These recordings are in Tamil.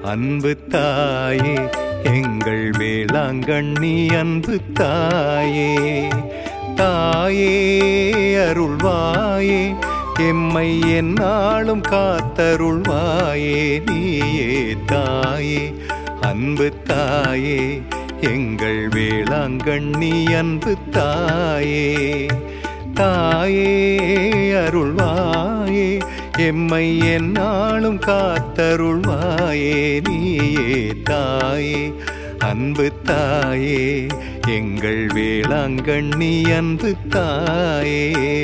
அன்பு தாயே எங்கள் வேளாங்கண்ணி அன்பு தாயே தாயே அருள்வாயே எம்மை எந்நாளும் காத்தருள்வாயே நீயே தாயே அன்பு தாயே எங்கள் வேளாங்கண்ணி அன்பு தாயே தாயே அருள்வாயே எம்மை எந்நாளும் காத்தருள்வாயே நீயே தாயே அன்பு தாயே எங்கள் வேளாங்கண்ணி அன்பு தாயே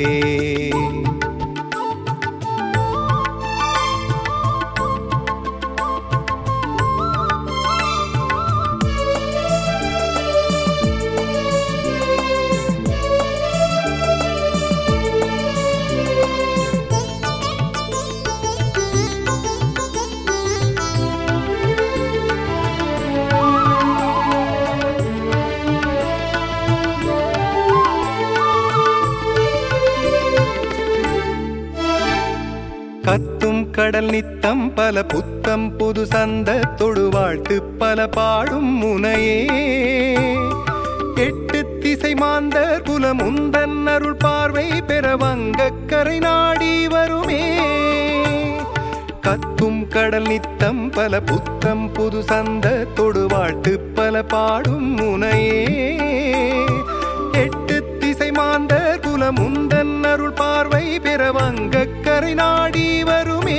கத்தும் கடல் நித்தம் பல புத்தம் புது சந்த தொடுவாழ்த்து பல பாடும் முனையே எட்டு திசை மாந்தர் குலம் உந்தன் அருள் பார்வை பெற வங்கக் கரை நாடி வருமே கத்தும் கடல் நித்தம் பல புத்தம் புது சந்த தொடுவாழ்த்து பல பாடும் முனையே எட்டு திசை மாந்தர் குலம் உந்தன் அருள் பார்வை பெற வங்கக் கரை நாடி வருமே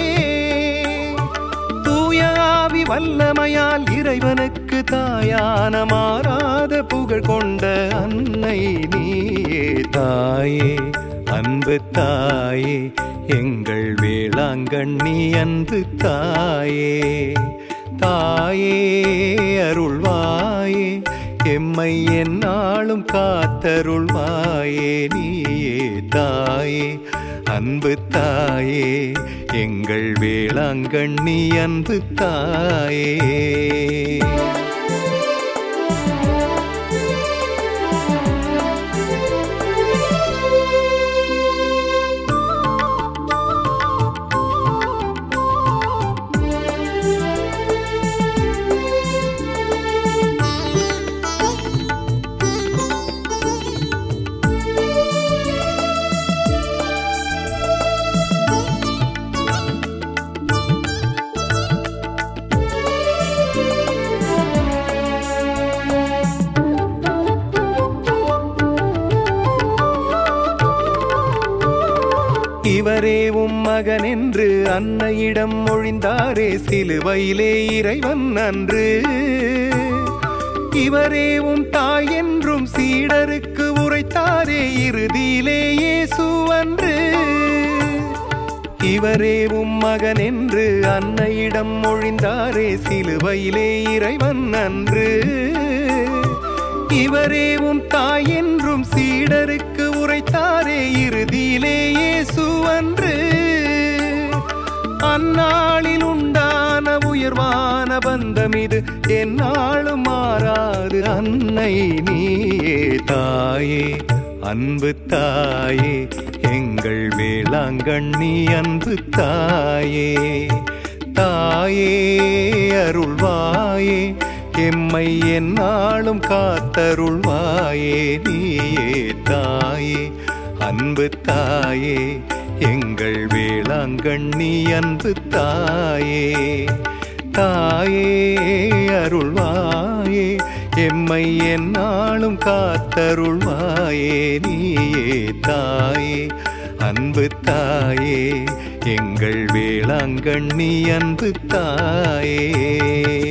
தூய ஆவி வல்லமையால் இறைவனுக்கு தாயான மாறாத புகழ் கொண்ட அன்னை நீயே தாயே அன்பு தாயே எங்கள் வேளாங்கண்ணி அன்பு தாயே தாயே அருள்வாயே எம்மை எந்நாளும் காத்தருள்வாயே நீயே தாயே அன்பு தாயே எங்கள் வேளாங்கண்ணி அன்பு தாயே இவரே உம் மகன் என்று அன்னையிடம் மொழிந்தாரே சிலுவையிலே இறைவன் அன்று இவரே உம் தாய் என்றும் சீடருக்கு உரைத்தாரே இறுதியிலே இயேசு அன்று இவரே உம் மகன் என்று அன்னையிடம் மொழிந்தாரே சிலுவையிலே இறைவன் அன்று இவரே உம் தாய் என்றும் சீடருக்கு உரைத்தாரே இறுதியிலே இயேசு அன்று அந்நாளில் உண்டான உயர்வான பந்தம் இது எந்நாளும் மாறாது அன்னை நீயே தாயே அன்பு தாயே எங்கள் வேளாங்கண்ணி அன்பு தாயே தாயே அருள்வாயே எம்மை எந்நாளும் காத்தருள்வாயே நீயே தாயே அன்பு தாயே எங்கள் வேளாங்கண்ணி அன்பு தாயே தாயே அருள்வாயே எம்மை எந்நாளும் காத்தருள்வாயே நீயே தாயே அன்பு தாயே எங்கள் வேளாங்கண்ணி அன்பு தாயே